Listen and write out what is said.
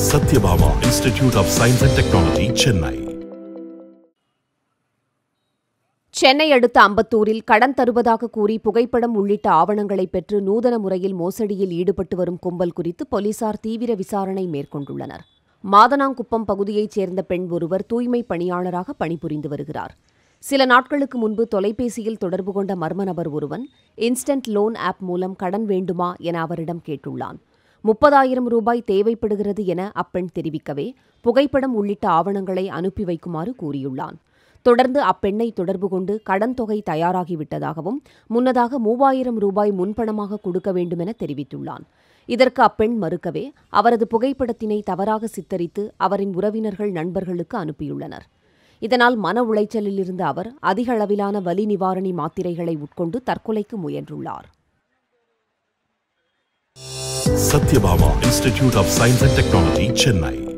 Satyabama Institute of Science and Technology, Chennai. Chennai அடுத்த அம்பத்தூரில் கடன் தருவதாக கூறி புகைப்படம் உள்ளிட்ட ஆவணங்களை பெற்று நூதன முறையில் மோசடியில் ஈடுபட்டு வரும் கும்பல் குறித்து போலீசார் தீவிர விசாரணை மேற்கொண்டுள்ளனர் மாதனாங்குப்பம் பகுதியைச் சேர்ந்த பெண் ஒருவர் தூய்மை பணியாளராக பணிபுரிந்து வருகிறார் சில நாட்களுக்கு முன்பு தொலைபேசியில் தொடர்பு கொண்ட மர்ம நபர் ஒருவன் இன்ஸ்டன்ட் லோன் ஆப் மூலம் கடன் வேண்டுமா என அவரிடம் கேட்டுள்ளான் முப்பதாயிரம் ரூபாய் தேவைப்படுகிறது என அப்பெண் தெரிவிக்கவே புகைப்படம் உள்ளிட்ட ஆவணங்களை அனுப்பி வைக்குமாறு கூறியுள்ளான் தொடர்ந்து அப்பெண்ணை தொடர்பு கொண்டு கடன் தொகை தயாராகிவிட்டதாகவும் முன்னதாக மூவாயிரம் ரூபாய் முன்பணமாக கொடுக்க வேண்டுமென தெரிவித்துள்ளான் இதற்கு அப்பெண் மறுக்கவே அவரது புகைப்படத்தினை தவறாக சித்தரித்து அவரின் உறவினர்கள் நண்பர்களுக்கு அனுப்பியுள்ளனர் இதனால் மன உளைச்சலில் இருந்த அவர் அதிக அளவிலான வலி நிவாரணி மாத்திரைகளை உட்கொண்டு தற்கொலைக்கு முயன்றுள்ளார் Satyabama Institute of Science and Technology, Chennai.